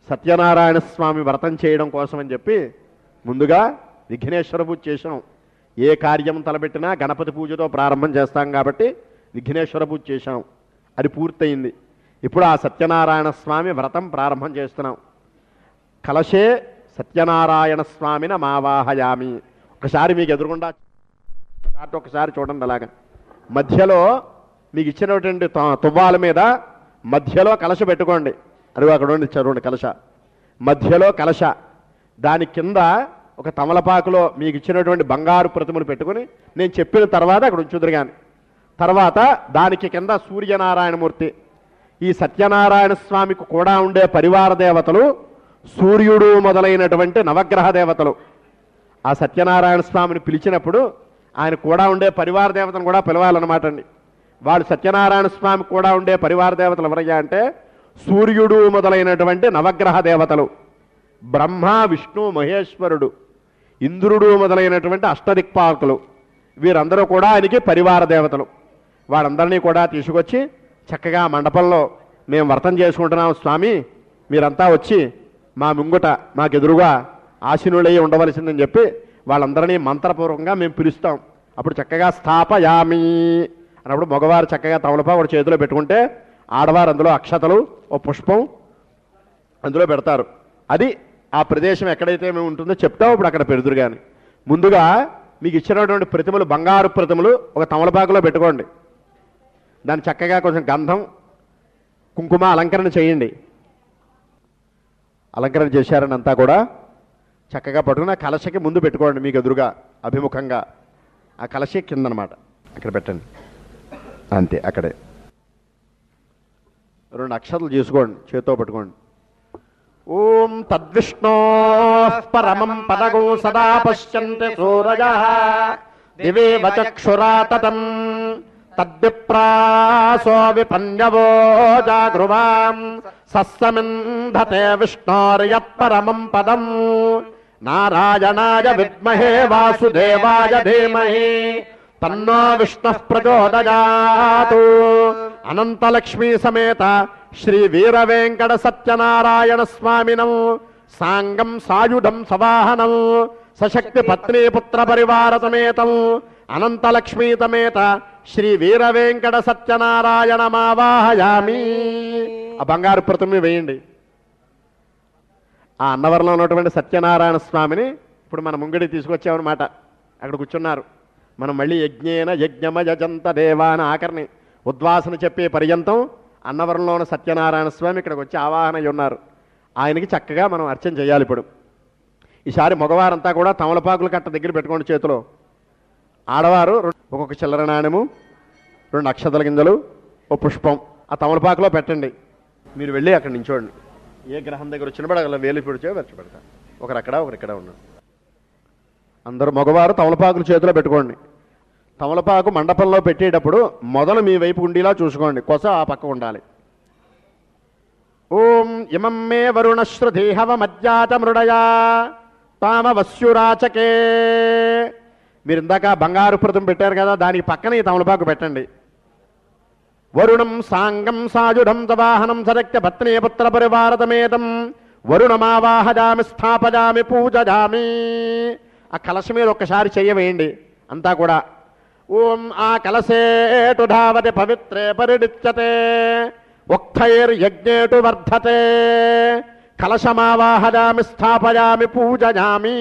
సత్యనారాయణ స్వామి వ్రతం చేయడం కోసం అని చెప్పి ముందుగా విఘ్నేశ్వర పూజ చేసాం ఏ కార్యం తలపెట్టినా గణపతి పూజతో ప్రారంభం చేస్తాం కాబట్టి విఘ్నేశ్వర పూజ చేశాం అది పూర్తయింది ఇప్పుడు ఆ సత్యనారాయణ స్వామి వ్రతం ప్రారంభం చేస్తున్నాం కలశే సత్యనారాయణ స్వామిన మావాహయామి ఒకసారి మీకు ఎదురుగుండా చార్ట్ ఒకసారి చూడండి అలాగా మధ్యలో మీకు ఇచ్చినటువంటి త- తువ్వాల మీద మధ్యలో కలశ పెట్టుకోండి అదిగో అక్కడ ఉంది చూడండి కలశ మధ్యలో కలశ దాని కింద ఒక తమలపాకులో మీకు ఇచ్చినటువంటి బంగారు ప్రతిమలు పెట్టుకుని నేను చెప్పిన తర్వాత అక్కడ ఉంచుదురు కానీ తర్వాత దానికి కింద సూర్యనారాయణమూర్తి ఈ సత్యనారాయణ స్వామికి కూడా ఉండే పరివార దేవతలు సూర్యుడు మొదలైనటువంటి నవగ్రహ దేవతలు ఆ సత్యనారాయణ స్వామిని పిలిచినప్పుడు ఆయన కూడా ఉండే పరివార దేవతను కూడా పిలవాలన్నమాట అండి వాళ్ళు సత్యనారాయణ స్వామి కూడా ఉండే పరివార దేవతలు ఎవరయ్యా అంటే సూర్యుడు మొదలైనటువంటి నవగ్రహ దేవతలు బ్రహ్మ విష్ణు మహేశ్వరుడు ఇంద్రుడు మొదలైనటువంటి అష్టదిక్పాలకులు వీరందరూ కూడా ఆయనకి పరివార దేవతలు వాళ్ళందరినీ కూడా తీసుకొచ్చి చక్కగా మండపంలో మేము వ్రతం చేసుకుంటున్నాం స్వామి మీరంతా వచ్చి మా ముంగుట మాకెదురుగా ఆశీనులై ఉండవలసిందని చెప్పి వాళ్ళందరినీ మంత్రపూర్వకంగా మేము పిలుస్తాం అప్పుడు చక్కగా స్థాపయామి అన్నప్పుడు మగవారు చక్కగా తమలపా ఒక చేతిలో పెట్టుకుంటే ఆడవారు అందులో అక్షతలు ఓ పుష్పం అందులో పెడతారు అది ఆ ప్రదేశం ఎక్కడైతే మేము ఉంటుందో చెప్తాం ఇప్పుడు అక్కడ పెడుదురు కానీ ముందుగా మీకు ఇచ్చినటువంటి ప్రతిమలు బంగారు ప్రతిమలు ఒక తమలపాకులో పెట్టుకోండి దాన్ని చక్కగా కొంచెం గంధం కుంకుమ అలంకరణ చేయండి అలంకరణ చేశారని అంతా కూడా చక్కగా పట్టుకుని ఆ కలశకి ముందు పెట్టుకోండి మీకు ఎదురుగా అభిముఖంగా ఆ కలశ కిందనమాట అక్కడ పెట్టండి అంతే అక్కడే రెండు అక్షతలు చేసుకోండి చేత్తో పట్టుకోండి ఓం తద్విష్ణో పరమం పదగో సదా పశ్యంతి సూరజ దివేవ చక్షురా తతం తద్విప్రాసో విపన్యవో జాగృవాం సస్సమింధతే విష్ణోర్యత్పరమం పదం నారాయణాయ విద్మహే వాసుదేవాయ ధీమహి తన్నో విష్ణు ప్రచోదయాతు అనంతలక్ష్మీ సమేత శ్రీ వీర వెంకట సత్యనారాయణ స్వామినం సాంగం సాయుధం సవాహనం సశక్తి పత్ని పుత్ర పరివార సమేతం అనంతలక్ష్మీ సమేత శ్రీ వీర వెంకట సత్యనారాయణ మావాహయామి ఆ బంగారు ప్రతిమ వేయండి ఆ అన్నవరంలో ఉన్నటువంటి సత్యనారాయణ స్వామిని ఇప్పుడు మన ముంగడి తీసుకొచ్చామన్నమాట అక్కడ కూర్చున్నారు మనం మళ్ళీ యజ్ఞేన యజ్ఞమ యజంత దేవా అని ఆఖరిని ఉద్వాసన చెప్పే పర్యంతం అన్నవరంలో ఉన్న సత్యనారాయణ స్వామి ఇక్కడికి వచ్చి ఆవాహన అయి ఉన్నారు ఆయనకి చక్కగా మనం అర్చన చేయాలి ఇప్పుడు ఈసారి మగవారంతా కూడా తమలపాకుల కట్ట దగ్గర పెట్టుకోండి చేతిలో ఆడవారు రెండు- ఒక్కొక్క చిల్లర నాణెము రెండు అక్షతల గింజలు ఓ పుష్పం ఆ తమలపాకులో పెట్టండి మీరు వెళ్ళి అక్కడ నించోండి ఏ గ్రహం దగ్గర వచ్చినప్పుడు అలా వేలు పిడిచో వెచ్చ పెడతారు ఒకరు అక్కడ ఒకరు ఇక్కడ ఉన్నారు అందరూ మగవారు తమలపాకులు చేతిలో పెట్టుకోండి తమలపాకు మండపంలో పెట్టేటప్పుడు మొదలు మీ వైపు ఉండేలా చూసుకోండి కొస ఆ పక్క ఉండాలి ఓం ఇమం మే వరుణశ్రుతి హవమజ్జాత మృడయా తామవస్యురాచకే మీరు ఇందాక బంగారు ప్రతం పెట్టారు కదా దానికి పక్కన ఈ తమలపాకు పెట్టండి వరుణం సాంగం సాయుధం తవాహనం సరక్య పత్నే పుత్ర పరివారతమేతం వరుణమావాహజామి స్థాపజామి పూజజామి ఆ కలశ మీద ఒక్కసారి చెయ్యవేయండి అంతా కూడా ఓం ఆ కలశేటు ధావతి పవిత్రే పరిడిత్యతే ఉక్తైర్యజ్ఞేటు వర్ధతే కలశమావాహజామి స్థాపయామి పూజజామి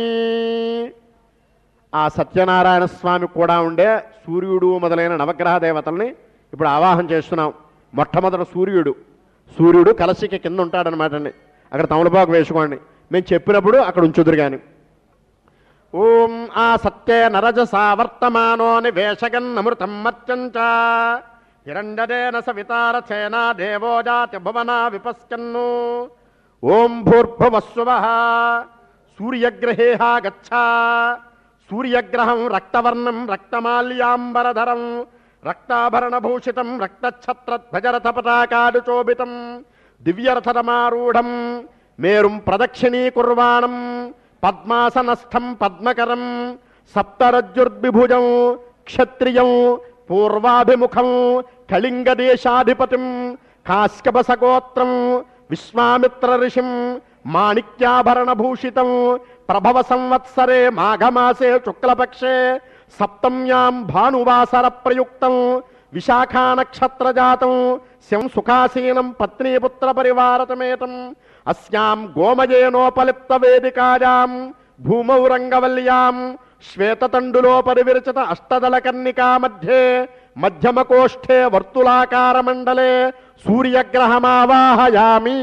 ఆ సత్యనారాయణ స్వామి కూడా ఉండే సూర్యుడు మొదలైన నవగ్రహ దేవతల్ని ఇప్పుడు ఆవాహన చేస్తున్నాం మొట్టమొదట సూర్యుడు సూర్యుడు కలసికి కింద ఉంటాడనమాట అండి అక్కడ తమలపాకు వేసుకోండి మేము చెప్పినప్పుడు అక్కడ ఉంచుదురు కానీ ఓం ఆ సత్యే నరజసా వర్తమానో నివేశగన్నమృతం మర్చంచ హిరణ్యదేన సవితారథేన దేవో జాతి భువన విపశ్చన్ను ఓం భూర్భువస్సువ సూర్యగ్రహే గచ్చ సూర్యగ్రహం రక్తవర్ణం రక్తమాల్యాంబరధరం రక్తాభరణభూషితం రక్తఛత్రధ్వజరథ పతాకాడు చోభితం దివ్యరథరమారూఢం మేరుం ప్రదక్షిణీకుర్వాణం పద్మాసనస్థం పద్మకరం సప్తరజ్జుర్విభుజం క్షత్రియం పూర్వాభిముఖం కళింగదేశాధిపతిం కాశ్యపసగోత్రం విశ్వామిత్ర ఋషిం మాణిక్యాభరణ భూషితం ప్రభవ సంవత్సరే మాఘమాసే శుక్లపక్షే సప్తమ్యాం భానువాసర ప్రయుక్తం విశాఖా నక్షత్ర జాతం శం సుఖాసీనం పత్నీపుత్ర పరివారతమేతం అస్యాం గోమయేనోపలిప్త వేదికాయాం భూమౌ రంగవల్యాం శ్వేతతండులోపరి విరచిత అష్టదళ కన్నికా మధ్యే మధ్యమకోష్ఠే వర్తులాకార మండలే సూర్యగ్రహమావాహయామి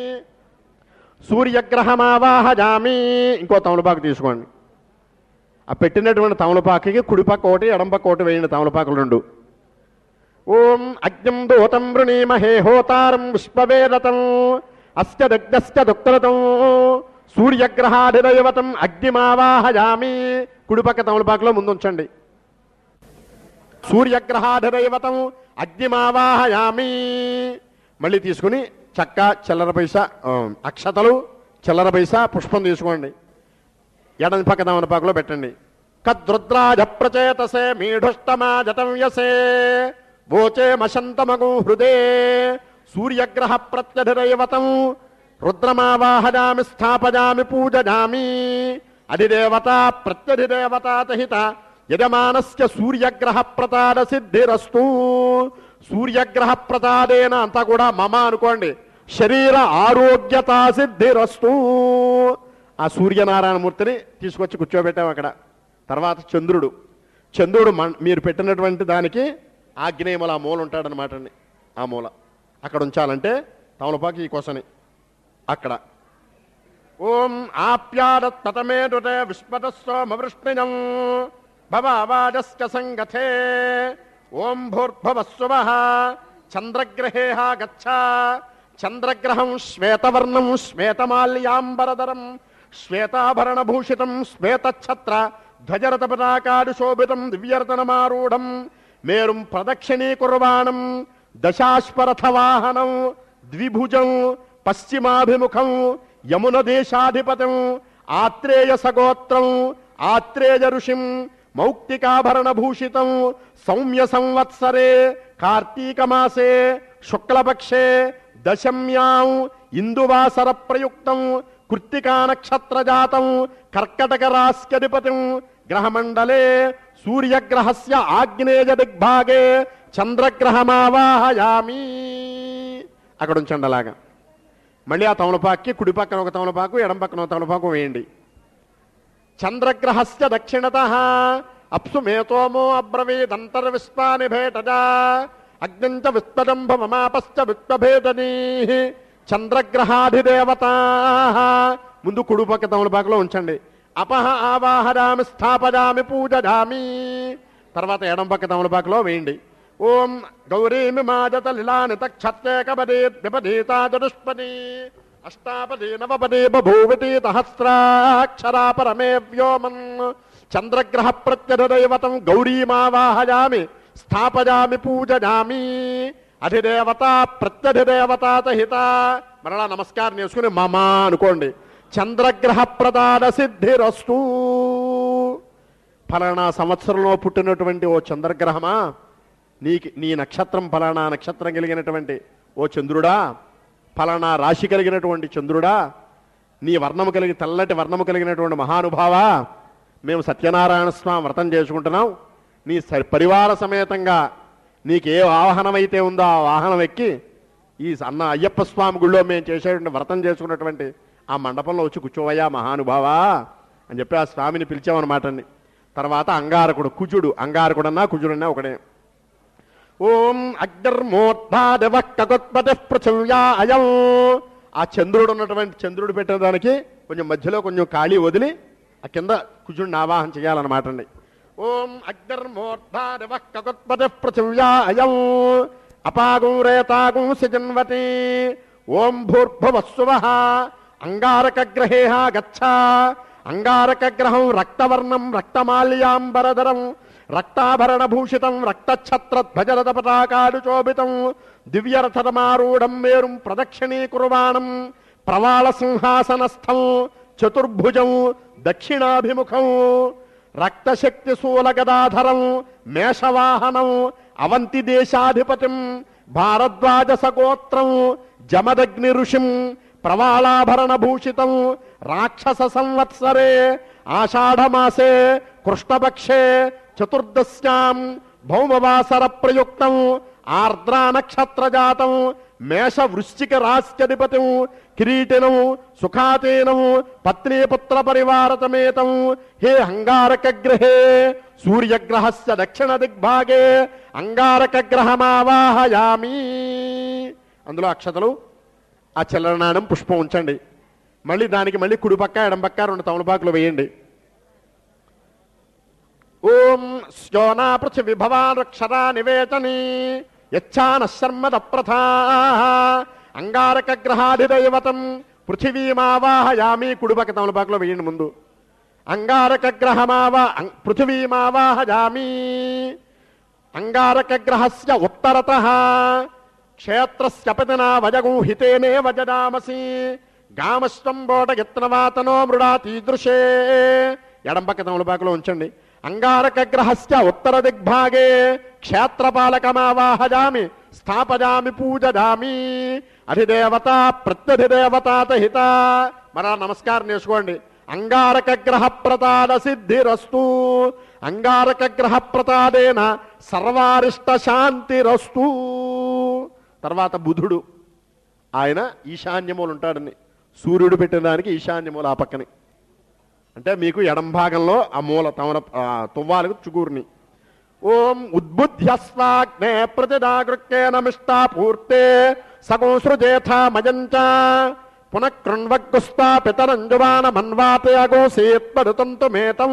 సూర్యగ్రహమావాహయామి ఇంకో తమలపాకు తీసుకోండి ఆ పెట్టినటువంటి తమలపాకుకి కుడిపక్క ఒకటి ఎడంపక్క ఒకటి వేయండి తమలపాకులు రెండు ఓం అగ్నిం దూతం వృణీమహే హోతారం విశ్వవేదతం అస్య దగ్ధస్య దుక్తరతం సూర్యగ్రహాధిదైవతం అగ్నిమావాహయామి కుడిపక్క తమలపాకులో ముందుంచండి సూర్యగ్రహాధిదైవతం అగ్నిమావాహయామి మళ్ళీ తీసుకుని చక్క చిల్లర పైసా ఆ, అక్షతలు చిల్లర పైసా పుష్పం తీసుకోండి ఎడని పక్క తమలపాకులో పెట్టండి కద్రుద్రాజ ప్రచేతసే మీఢుష్టమా జతం యసే వోచే మశంతమగు హృదే సూర్యగ్రహ ప్రత్యధిదైవతం రుద్రమావాహజామి స్థాపజామి పూజజామి అధిదేవత ప్రత్యధిదేవత తహిత యజమానస్య సూర్యగ్రహ ప్రతాద సిద్ధిరస్తు సూర్యగ్రహ ప్రతాదేన అంతా కూడా మమ అనుకోండి శరీర ఆరోగ్యత సిద్ధిరస్తు ఆ సూర్యనారాయణమూర్తిని తీసుకొచ్చి కూర్చోబెట్టాం అక్కడ తర్వాత చంద్రుడు చంద్రుడు మన్- మీరు పెట్టినటువంటి దానికి ఆగ్నేయముల ఆ మూల ఉంటాడనమాట అండి ఆ మూల అక్కడ ఉంచాలంటే తమలపాకి ఈ కొసని అక్కడ ఓం ఆప్యాదత్ పతమేదుతే విస్పతస్వమవృష్ణిజం భవాజస్య సంగతే ఓం భూర్భవస్సువ చంద్రగ్రహే గచ్చ చంద్రగ్రహం శ్వేతవర్ణం శ్వేతమాల్యాంబరధరం శ్వేతాభరణభూషితం శ్వేతఛత్ర ధ్వజరత పతాకాడు శోభితం దివ్యరతనమారూఢం మేరుం ప్రదక్షిణీకుర్వాణం దశాశ్వరథవాహనం ద్విభుజం పశ్చిమాభిముఖం యమున దేశాధిపతం ఆత్రేయ సగోత్రం ఆత్రేయ ఋషిం మౌక్తికాభరణ భూషితం సౌమ్య సంవత్సరే కార్తీక మాసే శుక్లపక్షే దశమ్యాం ఇందువాసర ప్రయుక్తం కృత్తికా నక్షత్ర జాతం కర్కటక రాస్యధిపతిం గ్రహమండలే సూర్యగ్రహస్య ఆగ్నేయ దిగ్భాగే చంద్రగ్రహమావాహయామి అక్కడ ఉంచండి అలాగా మళ్ళీ ఆ తమలపాకి కుడి పక్కన ఒక తమలపాకు ఎడం పక్కన ఒక తమలపాకు వేయండి చంద్రగ్రహస్య దక్షిణత అప్సు మేతోమో అబ్రవీదంతర్విశ్వాని భేటజ అగ్నంచ విశ్వజంభ మమాపశ్చ విశ్వభేదనీ చంద్రగ్రహాధిదేవత ముందు కుడి పక్క తమలపాకులో ఉంచండి అపహ ఆవాహరామి స్థాపజామి పూజజామి తర్వాత ఎడం పక్క తమలపాకులో వేయండి ఓం గౌరీమి మాజత లిలాని తక్షత్యేకపదే ద్విపదీతా చతుష్పది అష్టాపది నవపది బభూవితి సహస్రాక్షరా పరమే వ్యోమన్ చంద్రగ్రహ ప్రత్యదైవతం గౌరీమావాహయామి స్థాపయామి పూజయామి అధిదేవత ప్రత్యధిదేవత సహిత మరలా నమస్కారం చేసుకుని మమ అనుకోండి చంద్రగ్రహ ప్రదాన సిద్ధిరస్తు ఫలానా సంవత్సరంలో పుట్టినటువంటి ఓ చంద్రగ్రహమా నీకి నీ నక్షత్రం ఫలానా నక్షత్రం కలిగినటువంటి ఓ చంద్రుడా ఫలానా రాశి కలిగినటువంటి చంద్రుడా నీ వర్ణము కలిగి తెల్లటి వర్ణము కలిగినటువంటి మహానుభావా మేము సత్యనారాయణ స్వామి వ్రతం చేసుకుంటున్నాం నీ స- పరివార సమేతంగా నీకు ఏ వాహనం అయితే ఉందో ఆ వాహనం ఎక్కి ఈ అన్న అయ్యప్ప స్వామి గుళ్ళో మేము చేసేటువంటి వ్రతం చేసుకున్నటువంటి ఆ మండపంలో వచ్చి కూర్చోవయ్యా మహానుభావా అని చెప్పి ఆ స్వామిని పిలిచామన్నమాట అండి తర్వాత అంగారకుడు కుజుడు అంగారకుడన్నా కుజుడన్నా ఒకడే ఓం అగ్నిర్మోద్ధాదవ కగోత్పతి పృథివ్యా అయం ఆ చంద్రుడు ఉన్నటువంటి చంద్రుడు పెట్టేదానికి కొంచెం మధ్యలో కొంచెం ఖాళీ వదిలి ఆ కింద కుజుడిని ఆవాహన చేయాలన్నమాట అండి ఓం అగ్నిర్మోద్ధాదవ కగోత్పతి పృథివ్యా అయం అపాగం రేతాగం సిజన్వతి ఓం భూర్భువస్సువ అంగారకగ్రహే గచ్చ అంగారకగ్రహం రక్తవర్ణం రక్తమాల్యాంబరధరం రక్తాభరణ భూషితం రక్తఛత్రధ్వజరథ పతాకాడు శోభితం దివ్యరథమారూఢం మేరుం ప్రదక్షిణీకుర్వాణం ప్రవాళ సింహాసనస్థం చతుర్భుజం దక్షిణాభిముఖం రక్తశక్తి శూలగదాధరం మేషవాహనం అవంతి దేశాధిపతిం భారద్వాజ సగోత్రం జమదగ్ని ఋషిం ప్రవాళాభరణ భూషితం రాక్షస సంవత్సరే ఆషాఢమాసే కృష్ణపక్షే చతుర్దశ్యాం భౌమవాసర ప్రయుక్తం ఆర్ద్రా నక్షత్ర జాతం మేష వృశ్చిక రాశ్యధిపతి కిరీటినం సుఖాతీనం పత్నీపుత్ర పరివారతమేతం హే అంగారక గ్రహే సూర్యగ్రహస్య దక్షిణ దిగ్భాగే అంగారక గ్రహమావాహయామి అందులో అక్షతలు ఆ చలనానం పుష్పం ఉంచండి మళ్ళీ దానికి మళ్ళీ కుడిపక్క ఎడంపక్క రెండు తమలపాకులు వేయండి ఓం శ్యోనా పృథివి భవానక్షరా నివేచని యచ్చాన శర్మద ప్రథా అంగారక గ్రహాధిదైవతం పృథివీమావాహయామి కుడిపక్క తమలపాకులో వేయండి ముందు అంగారక గ్రహమావా అం- పృథివీమావాహయామి అంగారక గ్రహస్య ఉత్తరత క్షేత్రస్య పతినా వజగూహితేనే వజదామసి గామశ్వంబోట యత్నవాతనో మృడాతీదృశే ఎడంపక్క తమలపాకులో ఉంచండి అంగారక గ్రహస్య ఉత్తర దిగ్భాగే క్షేత్రపాలకమావాహజామి స్థాపజామి పూజదామి అధిదేవత ప్రత్యధిదేవతాత హిత మరా నమస్కారం చేసుకోండి అంగారక గ్రహ ప్రతాద సిద్ధిరస్తు అంగారక గ్రహ ప్రతాదేన సర్వారిష్ట శాంతిరస్తు తర్వాత బుధుడు ఆయన ఈశాన్యములు ఉంటాడని సూర్యుడు పెట్టిన దానికి ఈశాన్యములు ఆ పక్కని అంటే మీకు ఎడం భాగంలో ఆ మూల తమర ఆ, తువ్వాలకు చుకూరుని ఓం ఉద్బుద్ధ్యస్వాగ్నే ప్రతిదాగృక్కేన మిష్టాపూర్తే సగోసృజేథ మయంచ పునఃకృణ్వగ్గుస్తా పితరంజువాన మన్వాతే అగోసేత్పడుతంతు మేతం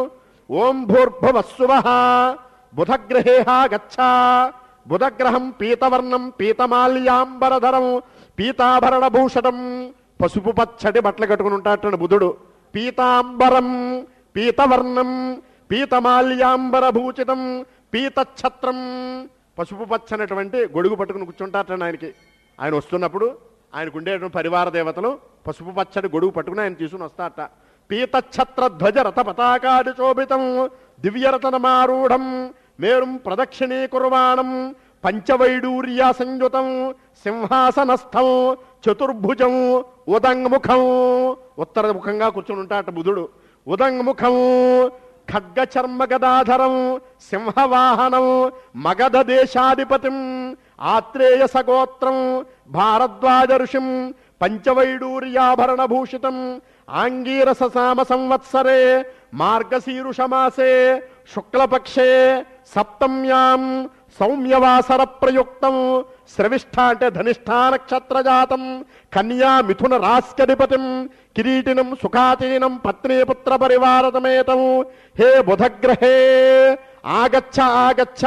ఓం భూర్భువస్సువ బుధగ్రహేహ గచ్చ బుధగ్రహం పీతవర్ణం పీతమాల్యాంబరధరం పీతాభరణ భూషణం పసుపు పచ్చడి బట్టలు కట్టుకుని ఉంటాడు బుధుడు పీతాంబరం పీతవర్ణం పీతమాల్యాంబర భూచితం పీతఛత్రం పసుపు పచ్చనటువంటి గొడుగు పట్టుకుని కూర్చుంటారట ఆయనకి ఆయన వస్తున్నప్పుడు ఆయనకు ఉండేటువంటి పరివార దేవతలు పసుపు పచ్చడి గొడుగు పట్టుకుని ఆయన తీసుకుని వస్తారట పీతఛత్ర ధ్వజ రథ పతాకాది శోభితం దివ్యరతనమారూఢం మేరుం ప్రదక్షిణీకుర్వాణం పంచవైడూర్య సంయుతం సింహాసనస్థం చతుర్భుజం ఉదంగముఖం ఉత్తర ముఖంగా కూర్చుని ఉంటాట బుధుడు ఉదంగముఖం ఖడ్గ చర్మ గదాధరం సింహవాహనం మగధ దేశాధిపతిం ఆత్రేయ సగోత్రం భారద్వాజ ఋషిం పంచవైడూర్యాభరణ భూషితం ఆంగీరస సామ సంవత్సరే మార్గశీరుషమాసే శుక్లపక్షే సప్తమ్యాం సౌమ్యవాసర ప్రయుక్తం శ్రవిష్ఠ అంటే ధనిష్ఠా నక్షత్ర జాతం కన్యా మిథున రాస్కధిపతిం కిరీటినం సుఖాతీనం పత్నీపుత్ర పరివారతమేతం హే బుధగ్రహే ఆగచ్చ ఆగచ్చ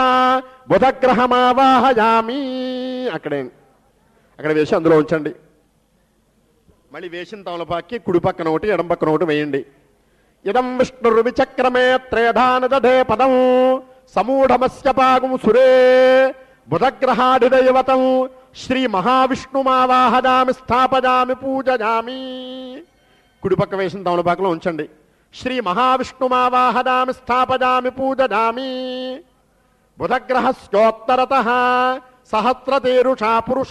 బుధగ్రహమావాహయామి అక్కడే అక్కడ వేసి అందులో ఉంచండి మళ్ళీ వేసిన తమలపాకి కుడి పక్కన ఒకటి ఎడం పక్కన ఒకటి వేయండి ఇదం విష్ణుర్విచక్రమే త్రేధాన దధే పదం సమూఢమస్య పాగం సురే బుధగ్రహాధిదైవతం శ్రీ మహావిష్ణుమావాహదామి స్థాపజామి పూజజామి కుడిపక్క వేసిన తమలపాకలో ఉంచండి శ్రీ మహావిష్ణుమావాహదామి స్థాపజామి పూజజామి బుధగ్రహస్యోత్తరత సహస్రతేరుషా పురుష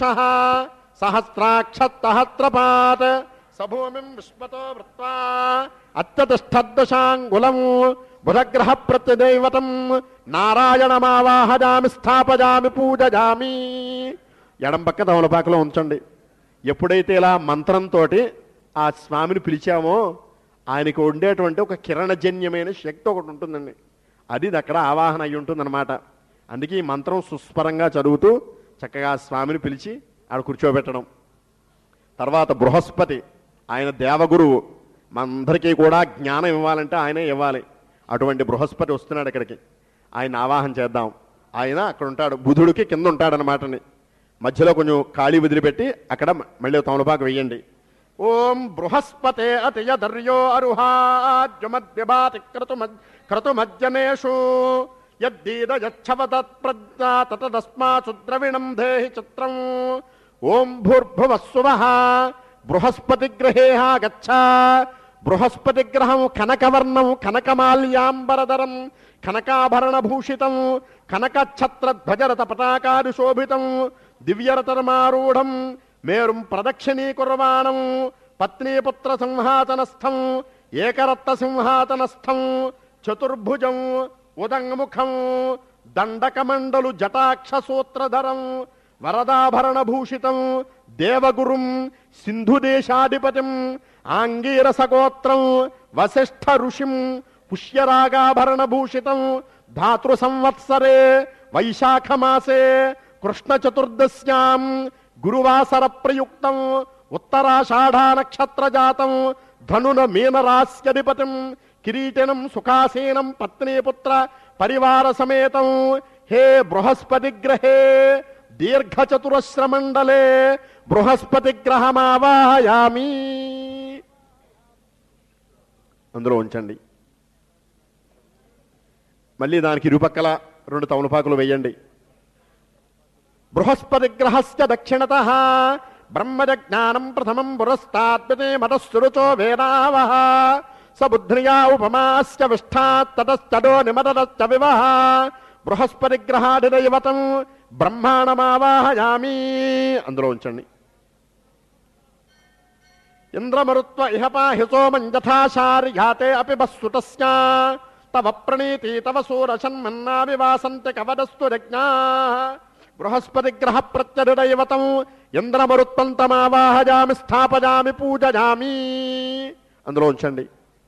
సహస్రాక్షత్తహస్రపాత్ సభూమిం విశ్వతో వృత్వా అత్యతిష్టదశాంగులం బుధగ్రహ ప్రత్యదైవతం నారాయణమావాహజామి స్థాపజామి పూజజామి ఎడం పక్క తమలపాకలో ఉంచండి ఎప్పుడైతే ఇలా మంత్రంతో ఆ స్వామిని పిలిచామో ఆయనకు ఉండేటువంటి ఒక కిరణజన్యమైన శక్తి ఒకటి ఉంటుందండి అది అక్కడ ఆవాహన అయి ఉంటుందన్నమాట అందుకే ఈ మంత్రం సుస్పరంగా చదువుతూ చక్కగా ఆ స్వామిని పిలిచి ఆడ కూర్చోబెట్టడం తర్వాత బృహస్పతి ఆయన దేవగురువు మనందరికీ కూడా జ్ఞానం ఇవ్వాలంటే ఆయనే ఇవ్వాలి అటువంటి బృహస్పతి వస్తున్నాడు ఇక్కడికి ఆయన ఆవాహన చేద్దాం ఆయన అక్కడ ఉంటాడు బుధుడికి కింద ఉంటాడనమాటని మధ్యలో కొంచెం ఖాళీ వదిలిపెట్టి అక్కడ మళ్ళీ తమలపాకు వెయ్యండి ఓం బృహస్పతే అతియధర్యో అరుహాద్యుమద్యబాతి క్రతు క్రతుమజ్జనేషు యద్దీద యచ్చవతత్ప్రజ్ఞా తతదస్మాసు ద్రవిణం దేహి చిత్రం ఓం భూర్భువస్సువ బృహస్పతి గ్రహే గచ్చ బృహస్పతి గ్రహం కనకవర్ణం కనకమాల్యాంబరధరం కనకాభరణ భూషితం కనకఛత్ర ధ్వజరత పతాకాది శోభితం దివ్యరతరమారూఢం మేరుం ప్రదక్షిణీకుర్వాణం పత్నీపుత్ర సింహాసనస్థం ఏకరత్న సింహాసనస్థం చతుర్భుజం ఉదంగముఖం దండకమండలు జటాక్ష సూత్రధరం వరదాభరణ భూషితం దేవగురుం సింధుదేశాధిపతిం ఆంగీరసగోత్రం వశిష్ఠ ఋషిం పుష్యరాగాభరణ భూషితం ధాతృ సంవత్సరే వైశాఖమాసే కృష్ణ చతుర్దశ్యాం గురువాసర ప్రయుక్తం ఉత్తరాషాఢా నక్షత్ర జాతం ధనున మీనరాస్యధిపతిం కిరీటనం సుఖాసీనం పత్నీపుత్ర పరివార సమేతం హే బృహస్పతి గ్రహే దీర్ఘచతురశ్రమండలే బృహస్పతి గ్రహమావాహయామి అందులో ఉంచండి మళ్ళీ దానికి ఇరుపక్కల రెండు తమలపాకులు వేయండి బృహస్పతి గ్రహస్య దక్షిణత బ్రహ్మజ్ఞానం ప్రథమం పురస్తాత్పితే మతస్సురుచో వేదావహ సబుద్ధ్రియా ఉపమాస్య విష్ఠాత్ తతశ్చడో నిమతశ్చ వివహ బృహస్పతి గ్రహాదిదైవతం బ్రహ్మాణమావాహయామి అందులో ఉంచండి ఇంద్రమరుత్వ ఇహ పాహి సోమం యథాశార్యాతే అపి బస్సుతస్య తవ ప్రణీతి తవ సూరశన్మన్నా వివాసంతి కవదస్తు రజ్ఞా బృహస్పతి గ్రహ ప్రత్యధిదైవతం ఇంద్రమరుత్వం తమావాహజామి స్థాపజామి పూజజామి అందులో ఉంచండి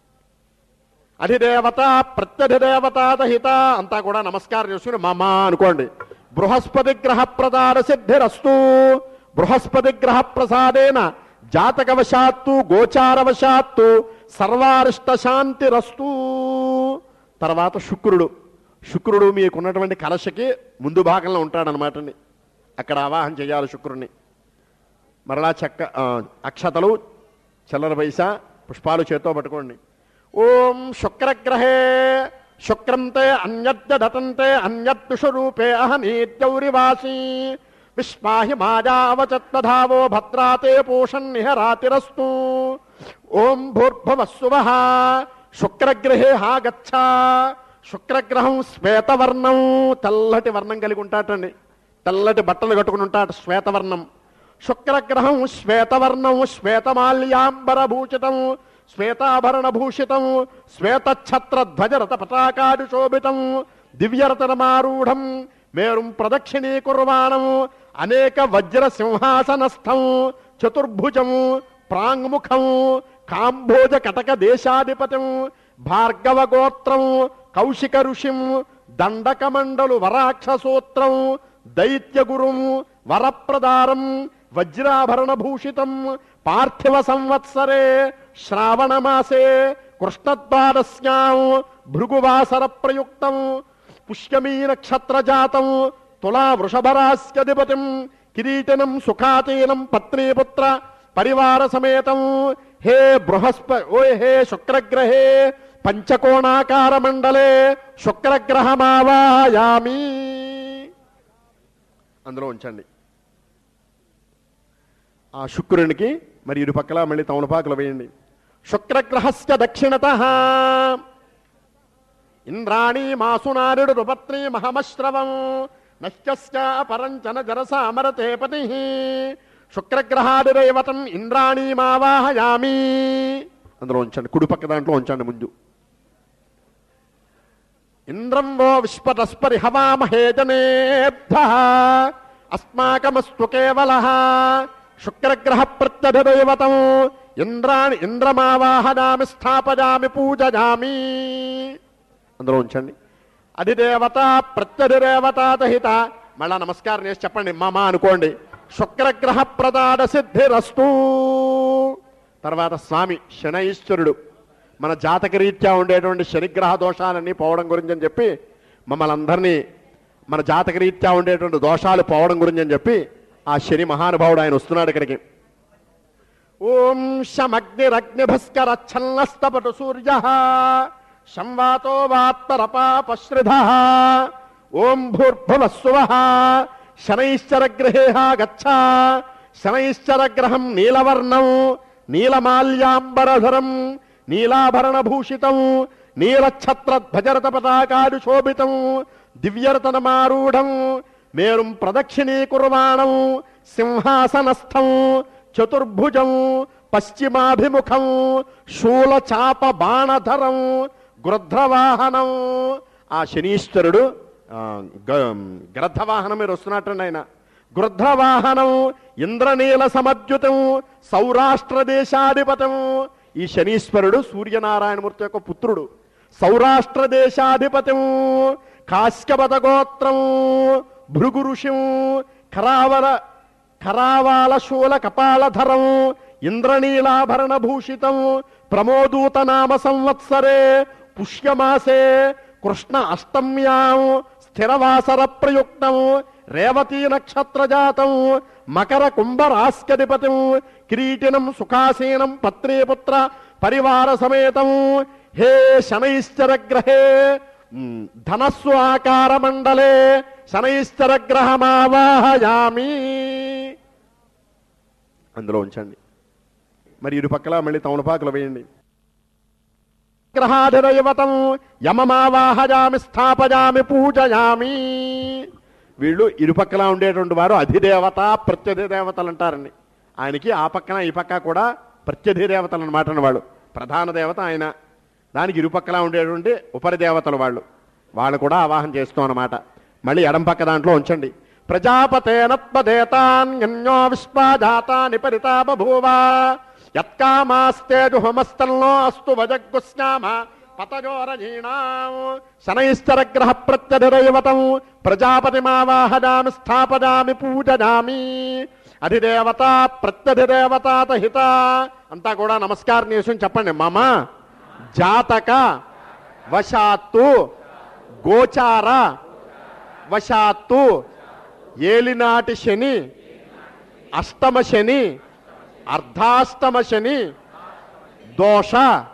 అధిదేవత ప్రత్యధిదేవత దహిత అంతా కూడా నమస్కారం చేసుకుని మమ అనుకోండి బృహస్పతి గ్రహ ప్రదాన సిద్ధిరస్తు బృహస్పతి గ్రహ ప్రసాదేన జాతకవశాత్తు గోచారవశాత్తు సర్వారిష్ట శాంతిరస్తు తర్వాత శుక్రుడు శుక్రుడు మీకున్నటువంటి కలశకి ముందు భాగంలో ఉంటాడనమాట అక్కడ ఆవాహన చేయాలి శుక్రుడిని మరలా చెక్క ఆ, అక్షతలు చిల్లర పైస పుష్పాలు చేత్తో పట్టుకోండి ఓం శుక్రగ్రహే శుక్రంతే అన్యద్య దతంతే అన్యద్దుషరూపే అహనీత్యౌరివాసీ విశ్వాహి మాజావచత్వధావో భద్రాతే పూషన్నిహరాతిరస్తు ఓం భూర్భువస్సువ శుక్రగ్రహే హా గచ్చ శుక్రగ్రహం శ్వేతవర్ణం తెల్లటి వర్ణం కలిగి ఉంటాటండి తెల్లటి బట్టలు కట్టుకుని ఉంటాట శ్వేతవర్ణం శుక్రగ్రహం శ్వేతవర్ణం శ్వేతమాల్యాంబర భూషితం శ్వేతాభరణ భూషితం శ్వేతఛత్ర ధ్వజరత పతాకాది శోభితం దివ్యరతనమారూఢం మేరుం ప్రదక్షిణీకుర్వాణం అనేక వజ్ర సింహాసనస్థం చతుర్భుజం ప్రాంగ్ముఖం కాంభోజ కటక దేశాధిపతిం భార్గవ గోత్రం కౌశిక ఋషిం దండకమండలు వరాక్షసూత్రం దైత్యగురుం వరప్రదారం వజ్రాభరణ భూషితం పార్థివ సంవత్సరే శ్రావణమాసే కృష్ణద్వాదశ్యాం భృగువాసర ప్రయుక్తం పుష్యమీ నక్షత్ర జాతం తులా వృషభరాస్యధిపతిం కిరీటనం సుఖాతీనం పత్నీపుత్ర పరివార సమేతం హే బృహస్ప ఓ హే శుక్రగ్రహే పంచకోణాకార మండలే శుక్రగ్రహమావాయామి అందులో ఉంచండి ఆ శుక్రునికి మరి ఇరు పక్కల మళ్ళీ తమలపాకులు వేయండి శుక్రగ్రహస్య దక్షిణత ఇంద్రాణి మాసునారుడు రుపత్ని మహమశ్రవం నశ్చస్య పరంచన జరస అమరతే పతి శుక్రగ్రహాదిరేవతం ఇంద్రాణి మావాహయామి అందులో ఉంచండి కుడి పక్క దాంట్లో ఉంచండి ముందు ఇంద్రం వో విశ్వతస్పరి హవామహే జనేభ్య అస్మాకమస్తు కేవల శుక్రగ్రహ ప్రత్యధిదైవతం ఇంద్రాణి ఇంద్రమావాహనామి స్థాపజామి పూజజామి అందులో ఉంచండి అధిదేవత ప్రత్యధిదేవత దహిత మళ్ళా నమస్కారం చేసి చెప్పండి మమ అనుకోండి శుక్రగ్రహ ప్రదాన సిద్ధిరస్తు తర్వాత స్వామి శనైశ్వరుడు మన జాతక రీత్యా ఉండేటువంటి శనిగ్రహ దోషాలన్నీ పోవడం గురించి అని చెప్పి మమ్మల్ని అందరినీ మన జాతక రీత్యా ఉండేటువంటి దోషాలు పోవడం గురించి అని చెప్పి ఆ శని మహానుభావుడు ఆయన వస్తున్నాడు ఇక్కడికి ఓం శమగ్నిరగ్నిభస్కర ఛల్లస్తపటు సూర్య సంవాతో వాత్తరపాపశ్రిధ ఓం భూర్భువస్సువ శనైశ్చరగ్రహే గచ్చ శనైశ్చరగ్రహం నీలవర్ణం నీలమాల్యాంబరధరం నీలాభరణభూషితం నీలఛత్రధ్వజరత పతాకాది శోభితం దివ్యరతనమారూఢం మేరుం ప్రదక్షిణీకుర్వాణం సింహాసనస్థం చతుర్భుజం పశ్చిమాభిముఖం శూల చాప బాణధరం గృధ్రవాహనం ఆ శనీశ్వరుడు ఆ, గ- గ్రద్ధవాహనం మీరు వస్తున్నట్టండి ఆయన గృధ్రవాహనం ఇంద్రనీల సమద్యుతం సౌరాష్ట్ర దేశాధిపతం ఈ శనీశ్వరుడు సూర్యనారాయణమూర్తి యొక్క పుత్రుడు సౌరాష్ట్ర దేశాధిపతం కాశ్యపత గోత్రం భృగు ఋషిం కరావర కరావాల శూల కపాలధరం ఇంద్రనీలాభరణ భూషితం ప్రమోదూత నామ సంవత్సరే పుష్యమాసే కృష్ణ అష్టమ్యాం స్థిరవాసర ప్రయుక్తం రేవతీ నక్షత్ర జాతం మకర కుంభరాస్కధిపతిం కిరీటినం సుఖాసీనం పత్నీపుత్ర పరివార సమేతం హే శనైశ్చర గ్రహే మ్, ధనస్సు ఆకార మండలే శనైశ్చర గ్రహమావాహయామి అందులో ఉంచండి మరి ఇరుపక్కల మళ్ళీ తమలపాకులు వేయండి గ్రహాధిరయవతం యమమావాహయామి స్థాపయామి పూజయామి వీళ్ళు ఇరుపక్కల ఉండేటువంటి వారు అధిదేవత ప్రత్యధిదేవతలు అంటారండి ఆయనకి ఆ పక్కన ఈ పక్క కూడా ప్రత్యధిదేవతలు అనమాట వాళ్ళు ప్రధాన దేవత ఆయన దానికి ఇరుపక్కల ఉండేటువంటి ఉపరి దేవతలు వాళ్ళు వాళ్ళు కూడా ఆవాహన చేస్తాం అన్నమాట మళ్ళీ ఎడం పక్క దాంట్లో ఉంచండి ప్రజాపతేనత్మదేతాన్యో విశ్వాజాతాని పరితా బభూవ యత్కామాస్తేజుహమస్తల్లో అస్తు వజగ్గుస్నామ పతజోరజీణాం శనైశ్చరగ్రహ ప్రత్యధిరైవతం ప్రజాపతిమావాహజామి స్థాపజామి పూజజామి అధిదేవత ప్రత్యధిదేవతాత హిత అంతా కూడా నమస్కారం చేసి చెప్పండి మమ జాతక వశాత్తు గోచార వశాత్తు ఏలినాటి శని అష్టమ శని అర్ధాష్టమ శని దోష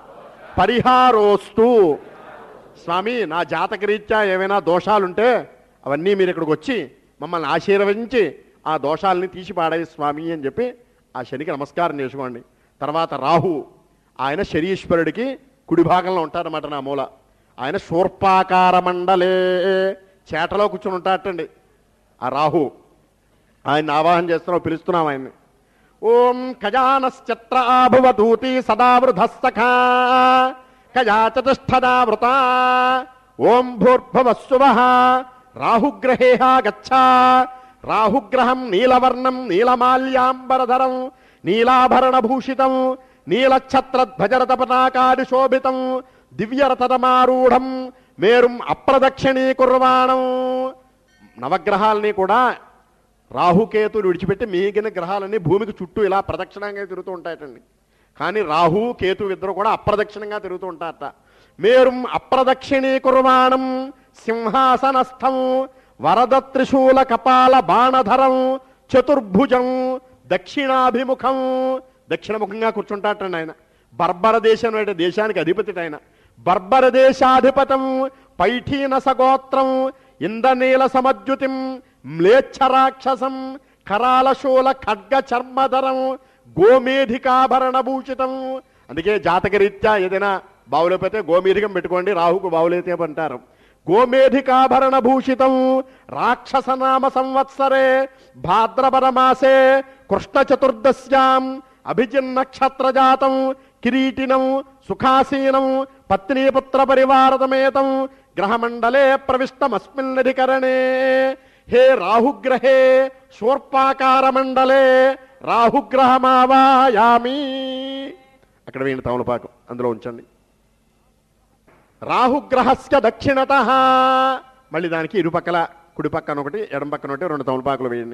పరిహారోస్తు స్వామి నా జాతకరీత్యా ఏమైనా దోషాలుంటే అవన్నీ మీరు ఇక్కడికి వచ్చి మమ్మల్ని ఆశీర్వదించి ఆ దోషాలని తీసి పాడాయి స్వామి అని చెప్పి ఆ శనికి నమస్కారం చేసుకోండి తర్వాత రాహు ఆయన శరీశ్వరుడికి కుడి భాగంలో ఉంటారన్నమాట నా మూల ఆయన శూర్పాకార మండలే చేటలో కూర్చొని ఉంటాటండి ఆ రాహు ఆయన ఆవాహన చేస్తున్నాం పిలుస్తున్నాం ఆయన్ని ఓం ఖజానశ్చత్ర ఆభువదూతి సదా వృధస్తఖా కజా చతుష్ఠదావృత ఓం భూర్భవస్సువ రాహుగ్రహే గచ్చ రాహుగ్రహం నీలవర్ణం నీలమాల్యాంబరధరం నీలాభరణభూషితం నీలఛత్రధ్వజరత పతాకాది శోభితం దివ్యరథమారూఢం మేరుం అప్రదక్షిణీకుర్వాణం నవగ్రహాలని కూడా రాహుకేతులు విడిచిపెట్టి మిగిలిన గ్రహాలన్నీ భూమికి చుట్టూ ఇలా ప్రదక్షిణంగా తిరుగుతూ ఉంటాయటండి కానీ రాహు కేతు ఇద్దరు కూడా అప్రదక్షిణంగా తిరుగుతూ ఉంటారట మేరుం అప్రదక్షిణీకుర్వాణం సింహాసనస్థం వరద త్రిశూల కపాల బాణధరం చతుర్భుజం దక్షిణాభిముఖం దక్షిణముఖంగా కూర్చుంటాటండి ఆయన బర్బర దేశం అనే దేశానికి అధిపతి ఆయన బర్బర దేశాధిపతం పైఠీన సగోత్రం ఇంద్రనీల సమద్యుతిం మ్లేచ్ఛరాక్షసం కరాలశూల ఖడ్గ చర్మధరం గోమేధికాభరణ భూషితం అందుకే జాతకరీత్యా ఏదైనా బావులేకపోతే గోమేధికం పెట్టుకోండి రాహుకు బావులైతే అంటారు గోమేధికాభరణ భూషితం రాక్షసనామ సంవత్సరే భాద్రపద మాసే కృష్ణ చతుర్దశ్యాం అభిజిన్ నక్షత్ర జాతం కిరీటినం సుఖాసీనం పత్నీపుత్ర పరివారతమేతం గ్రహమండలే ప్రవిష్టమస్మిన్నధికరణే హే రాహుగ్రహే శూర్పాకార మండలే రాహుగ్రహమావాయామి అక్కడ వేయండి తమలపాకం అందులో ఉంచండి రాహుగ్రహస్య దక్షిణత మళ్ళీ దానికి ఇరుపక్కల కుడి పక్కన ఒకటి ఎడం పక్కన ఒకటి రెండు తమలపాకులు వేయండి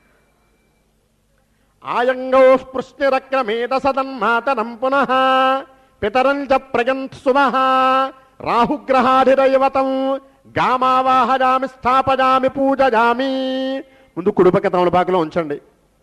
ఆయంగౌ స్పృష్టిరక్రమేత సదన్మాతనం పునః పితరం చ ప్రజంత్సువ రాహుగ్రహాధిదైవతం గామావాహజామి స్థాపజామి పూజజామి ముందు కుడిపక్క తమలపాకులో ఉంచండి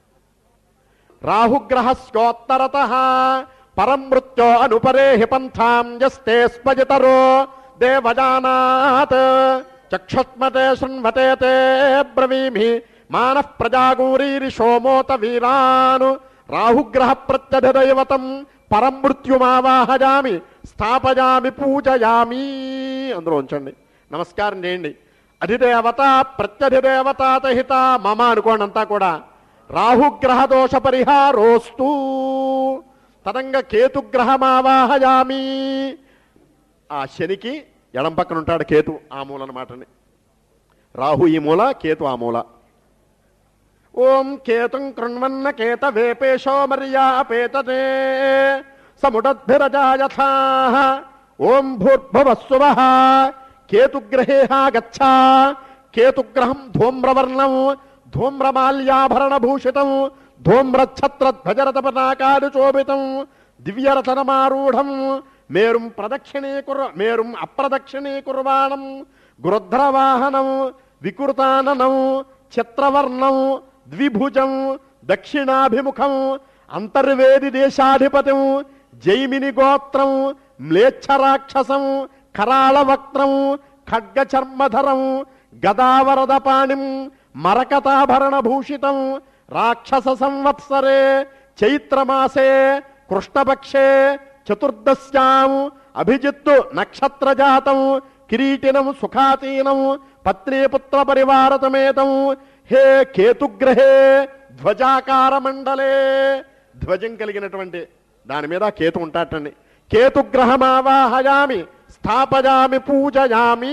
రాహుగ్రహస్యోత్తరత పరం మృత్యో అనుపరేహి పంథాం యస్తే స్మజితరో దేవజానాత్ చక్షుష్మతే శృణ్వతే తే బ్రవీమి మానః ప్రజాగూరీరి సోమోత వీరాను రాహుగ్రహ ప్రత్యధిదైవతం పరం మృత్యుమావాహజామి స్థాపయామి పూజయామి అందులో ఉంచండి నమస్కారం చేయండి అధిదేవత ప్రత్యధిదేవతాత హిత మమ అనుకోండి అంతా కూడా రాహుగ్రహ దోష పరిహారోస్తు తదంగ కేతుగ్రహమావాహయామి ఆ శనికి ఎడం పక్కన ఉంటాడు కేతు ఆ మూల అన్నమాటని రాహు ఈ మూల కేతు ఆ మూల ఓం కేతుం కృణ్వన్న కేత వేపేశో మర్యాపేతతే సముడద్భిరజాయథా ఓం భూర్భువస్సువ కేతుగ్రహే గచ్చ కేతుగ్రహం ధూమ్రవర్ణం ధూమ్రమాల్యాభరణభూషితం ధూమ్రఛత్రధ్వజరతపతాకాలు శోభితం దివ్యరథనమారూఢం మేరుం ప్రదక్షిణీకుర్ మేరుం అప్రదక్షిణీకుర్వాణం గురుధ్రవాహనం వికృతాననం చిత్రవర్ణం ద్విభుజం దక్షిణాభిముఖం అంతర్వేది దేశాధిపతిం జైమిని గోత్రం మ్లేచ్ఛరాక్షసం కరాళవక్త్రం ఖడ్గచర్మధరం గదావరదపాణిం మరకతాభరణ భూషితం రాక్షస సంవత్సరే చైత్రమాసే కృష్ణపక్షే చతుర్దశ్యాం అభిజిత్తు నక్షత్రజాతం కిరీటినం సుఖాతీనం పత్నీపుత్ర పరివారతమేతం హే కేతుగ్రహే ధ్వజాకార మండలే ధ్వజం కలిగినటువంటి దాని మీద కేతు ఉంటాటండి కేతుగ్రహమావాహయామి స్థాపయామి పూజయామి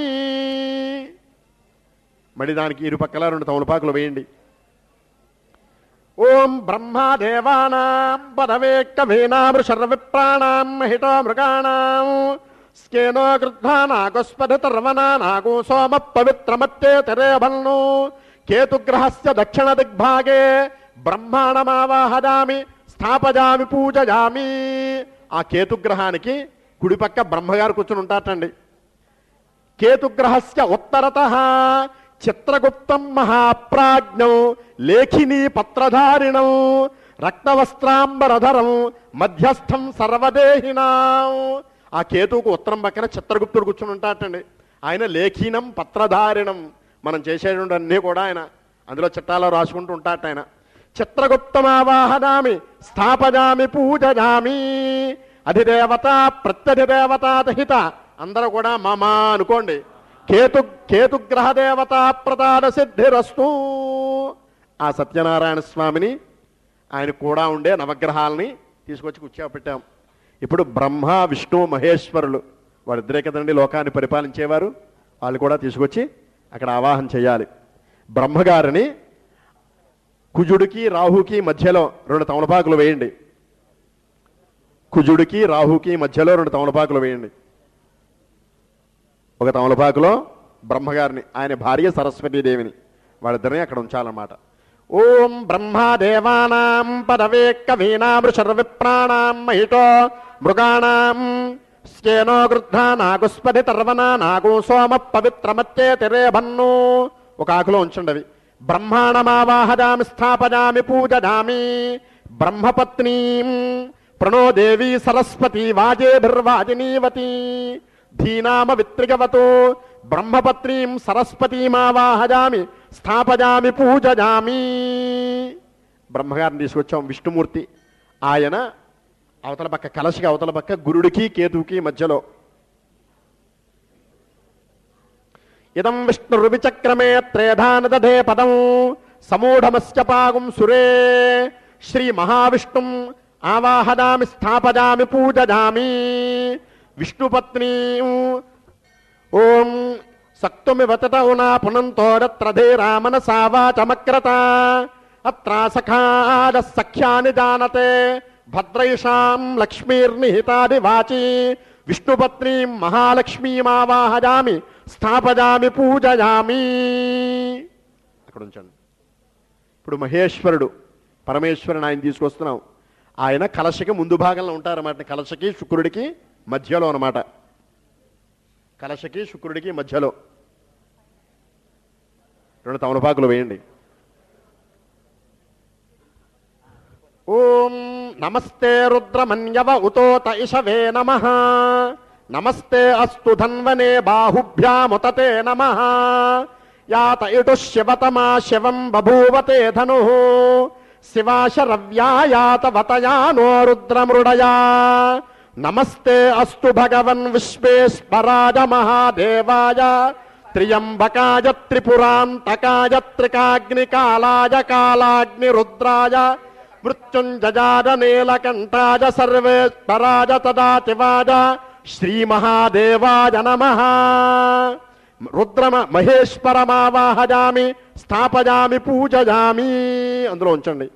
మరి దానికి ఇరుపక్కల రెండు తమలపాకులు వేయండి ఓం బ్రహ్మాదేవానాం పదవేక్కవేనామృ సర్వవిప్రాణాం మహితో మృగాణాం స్కేనో గృధ్వానాగుస్పధితర్వనానాగు సోమ పవిత్రమత్తే తెరేభల్ను కేతుగ్రహస్య దక్షిణ దిగ్భాగే బ్రహ్మాణమావాహదామి స్థాపజామి పూజయామి ఆ కేతుగ్రహానికి కుడిపక్క బ్రహ్మగారు కూర్చుని ఉంటారటండి కేతుగ్రహస్య ఉత్తరత చిత్రగుప్తం మహాప్రాజ్ఞం లేఖినీ పత్రధారిణం రక్తవస్త్రాంబరధరం మధ్యస్థం సర్వదేహినాం ఆ కేతువుకు ఉత్తరం పక్కన చిత్రగుప్తుడు కూర్చుని ఉంటాటండి ఆయన లేఖీనం పత్రధారిణం మనం చేసేటువంటి అన్నీ కూడా ఆయన అందులో చిట్టాలో రాసుకుంటూ ఉంటాట ఆయన చిత్రగుప్తమావాహనామి స్థాపజామి పూజయామి అధిదేవత ప్రత్యధిదేవతాతహిత అందరూ కూడా మమ అనుకోండి కేతు కేతుగ్రహ దేవత ప్రదాన సిద్ధిరస్తు ఆ సత్యనారాయణ స్వామిని ఆయన కూడా ఉండే నవగ్రహాలని తీసుకొచ్చి కూర్చోపెట్టాం ఇప్పుడు బ్రహ్మ విష్ణు మహేశ్వరులు వాళ్ళిద్దరే కదండి లోకాన్ని పరిపాలించేవారు వాళ్ళు కూడా తీసుకొచ్చి అక్కడ ఆవాహన చేయాలి బ్రహ్మగారిని కుజుడికి రాహుకి మధ్యలో రెండు తమలపాకులు వేయండి కుజుడికి రాహుకి మధ్యలో రెండు తమలపాకులు వేయండి ఒక తమలపాకులో బ్రహ్మగారిని ఆయన భార్య సరస్వతీదేవిని వాళ్ళిద్దరిని అక్కడ ఉంచాలన్నమాట ఓం బ్రహ్మాదేవానాం పదవేక్క వీణామృ సర్వవిప్రాణాం మహితో మృగాణాం స్కేనో గృద్ధ నాగుస్పతి తర్వనా నాగు సోమ పవిత్రమత్తే తెరేభన్ను ఒక ఆకులో ఉంచండి అవి బ్రహ్మాణమావాహదామి స్థాపయామి పూజయామి బ్రహ్మపత్నీం ప్రణో దేవీ సరస్వతి వాజేభిర్వాజినీవతి ధీనామ విత్రిగవతో బ్రహ్మపత్రీం సరస్వతీమావాహజామి స్థాపజామి పూజజామి బ్రహ్మగారిని తీసుకొచ్చాం విష్ణుమూర్తి ఆయన అవతల పక్క కలశకి అవతల పక్క గురుడికి కేతువుకి మధ్యలో ఇదం విష్ణుర్విచక్రమే త్రేధానదధే పదం సమూఢమస్య పాగుం సురే శ్రీ మహావిష్ణుం ఆవాహదామి స్థాపజామి పూజజామి విష్ణుపత్నీ ఓం సక్తుమివ తటౌనా పునంతోరత్రధే రామనసా వాచమక్రత అత్రా సఖాద సఖ్యాని జానతే భద్రైషాం లక్ష్మీర్నిహితాది వాచి విష్ణుపత్నీం మహాలక్ష్మీమావాహజామి స్థాపజామి పూజయామి అక్కడ ఉంచండి ఇప్పుడు మహేశ్వరుడు పరమేశ్వరుని ఆయన తీసుకొస్తున్నాం ఆయన కలశకి ముందు భాగంలో ఉంటారన్నమాట కలశకి శుక్రుడికి మధ్యలో అన్నమాట కలశకి శుక్రుడికి మధ్యలో రెండు తమలపాకులు వేయండి ఓం నమస్తే రుద్రమన్యవ ఉతోత ఇషవే నమ నమస్తే అస్తు ధన్వనే బాహుభ్యాముతతే నమ యాత ఇటు శివతమా శివం బభూవతే ధను శివాశరవ్యాయాత వతయానో రుద్రమృడయా నమస్తే అస్తు భగవన్ విశ్వేశ్వరాజ మహాదేవాయ త్రియంబకాయ త్రిపురాంతకాయ త్రికాగ్నికాలాయ కాలాగ్ని రుద్రాయ మృత్యుంజయాయ నీలకంఠాయ సర్వేశ్వరాయ తదాతివాయ శ్రీమహాదేవాయ నమ రుద్రమ మహేశ్వరమావాహయామి స్థాపయామి పూజయామి అందులో ఉంచండి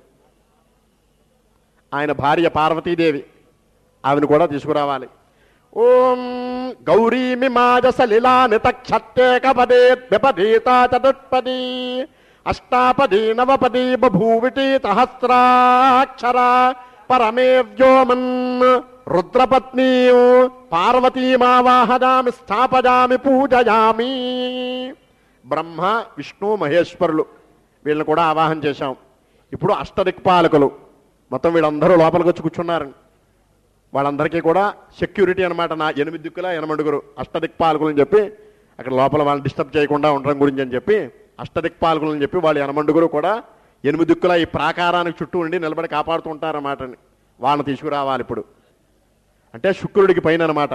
ఆయన భార్య పార్వతీదేవి ఆమెను కూడా తీసుకురావాలి ఓం గౌరీమి మాజస లీలానిత క్షట్టేకపదే ద్విపదీతా చతుష్పదీ అష్టాపదీ నవపదీ బభూవిటి సహస్రాక్షర పరమే వ్యోమన్ రుద్రపత్నీ పార్వతీమావాహయామి స్థాపయామి పూజయామి బ్రహ్మ విష్ణు మహేశ్వరులు వీళ్ళని కూడా ఆవాహన చేశాం ఇప్పుడు అష్టదిక్పాలకులు మొత్తం వీళ్ళందరూ లోపలికి వచ్చి కూర్చున్నారు వాళ్ళందరికీ కూడా సెక్యూరిటీ అన్నమాట నా ఎనిమిది దిక్కుల ఎనమడుగురు అష్టదిక్పాలకులు అని చెప్పి అక్కడ లోపల వాళ్ళని డిస్టర్బ్ చేయకుండా ఉండడం గురించి అని చెప్పి అష్టదిక్పాలకులు అని చెప్పి వాళ్ళు ఎనమండుగురు కూడా ఎనిమిది దిక్కుల ఈ ప్రాకారానికి చుట్టూ ఉండి నిలబడి కాపాడుతూ ఉంటారన్నమాట వాళ్ళని తీసుకురావాలి ఇప్పుడు అంటే శుక్రుడికి పైన అనమాట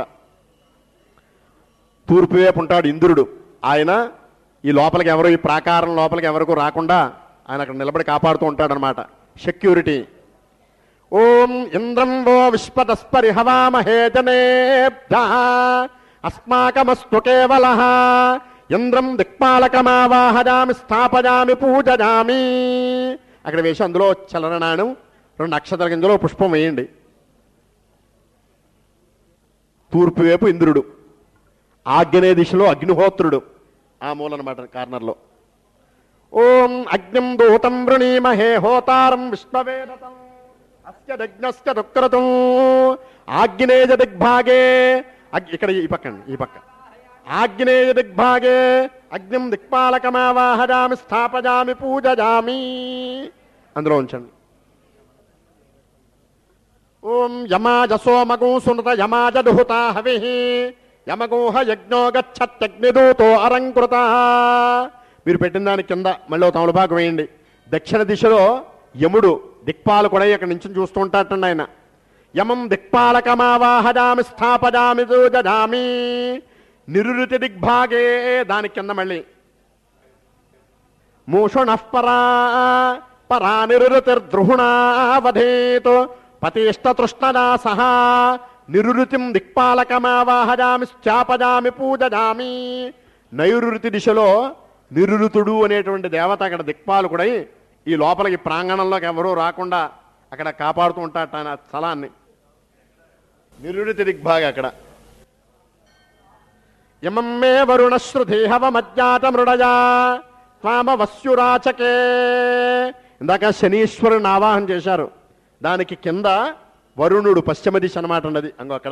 తూర్పు వైపు ఉంటాడు ఇంద్రుడు ఆయన ఈ లోపలికి ఎవరు ఈ ప్రాకారం లోపలికి ఎవరికి రాకుండా ఆయన అక్కడ నిలబడి కాపాడుతూ ఉంటాడనమాట సెక్యూరిటీ ఓం ఇంద్రం వో విశ్వతస్పరి హవామహే జనేభ్య అస్మాకమస్తు కేవల ఇంద్రం దిక్పాలకమావాహజామి స్థాపయామి పూజయామి అక్కడ వేసి అందులో చలననాణం రెండు అక్షతల గింజలో పుష్పం వేయండి తూర్పు వైపు ఇంద్రుడు ఆగ్నేయ దిశలో అగ్నిహోత్రుడు ఆ మూలనమాట కార్నర్లో ఓం అగ్నిం దూతం వృణీమహే హోతారం విశ్వవేదతం అస్య దగ్నస్య దుక్రతం ఆగ్నేయ దిగ్భాగే అగ్- ఇక్కడ ఈ పక్క ఈ పక్క ఆగ్నేయ దిగ్భాగే అగ్నిం దిక్పాలకమావాహజామి స్థాపజామి పూజజామి అందులో ఉంచండి ఓం యమాజ సోమగో సునత యమాజ దుహుతా హవి యమగోహ యజ్ఞో గచ్చత్యగ్నిదూతో అరంకృత మీరు పెట్టిన దాని కింద మళ్ళీ ఓ తమలపాకు వేయండి దక్షిణ దిశలో యముడు దిక్పాలకుడై ఇక్కడ నుంచి చూస్తూ ఉంటాటండి ఆయన యమం దిక్పాలకమావాహజామి స్థాపజామి దూజామి నిరుతి దిగ్భాగే దాని కింద మళ్ళీ మూషుణః పరా పరా నిరుతిర్ద్రుహుణావధేత్ పతిష్టతృష్ణదా సహా నిరుతిం దిక్పాలకమావాహజామి స్థాపజామి పూజజామి నైరుతి దిశలో నిరుతుడు అనేటువంటి దేవత అక్కడ దిక్పాలకుడై ఈ లోపలికి ప్రాంగణంలోకి ఎవరూ రాకుండా అక్కడ కాపాడుతూ ఉంటాట ఆయన ఆ స్థలాన్ని నిరుతి దిగ్భాగ అక్కడ ఇమం మే వరుణశ్రుతి హవమజ్ఞాత మృడయా త్వామవస్యురాచకే ఇందాక శనీశ్వరుని ఆవాహన చేశారు దానికి కింద వరుణుడు పశ్చిమ దిశ అనమాట ఉన్నది అంగో అక్కడ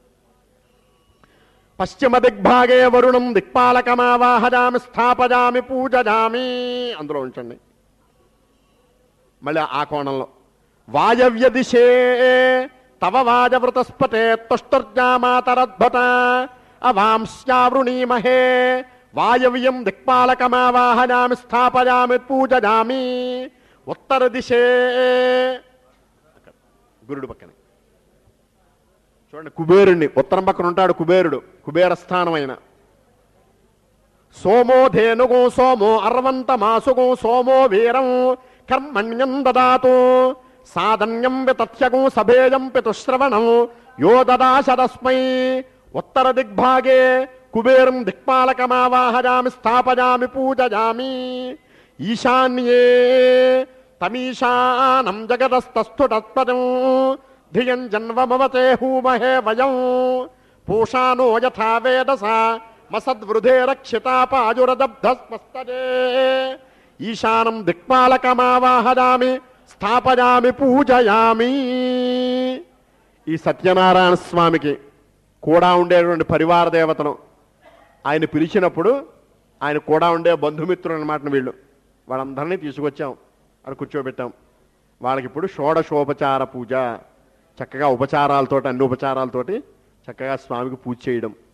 పశ్చిమ దిగ్భాగే వరుణం దిక్పాలకమావాహజామి స్థాపజామి పూజజామి అందులో ఉంచండి మళ్ళీ ఆ కోణంలో వాయవ్య దిశే తవ వాజవృతస్పతే తుష్టర్జామాతరద్భుత అవాంశ్యావృణీమహే వాయవ్యం దిక్పాలకమావాహనామి స్థాపయామి పూజయామి ఉత్తర దిశే గురుడు పక్కనే చూడండి కుబేరుణ్ణి ఉత్తరం పక్కన ఉంటాడు కుబేరుడు కుబేర స్థానమైన సోమో ధేనుగో సోమో అర్వంత మాసుగో సోమో వీరం కర్మణ్యం దదాతు సాధన్యం వితత్యగో సభేయం పితుశ్రవణం యో దదాశదస్మై ఉత్తర దిగ్భాగే కుబేరం దిక్పాలకమావాహజామి స్థాపయామి పూజయామి ఈశాన్యే తమీశానం జగదస్తస్థుటత్పదం ధియం జన్వమవతే హూమహే వయం పూషానో యథా వేదస మసద్వృధే రక్షితాపాజురదబ్ధస్పస్తదే ఈశానం దిక్పాలకమావాహయామి స్థాపయామి పూజయామి ఈ సత్యనారాయణ స్వామికి కూడా ఉండేటువంటి పరివార దేవతను ఆయన పిలిచినప్పుడు ఆయన కూడా ఉండే బంధుమిత్రులు అనమాట వీళ్ళు వాళ్ళందరినీ తీసుకొచ్చాం అక్కడ కూర్చోబెట్టాం వాళ్ళకి ఇప్పుడు షోడశోపచార పూజ చక్కగా ఉపచారాలతోటి అన్ని ఉపచారాలతోటి చక్కగా స్వామికి పూజ చేయడం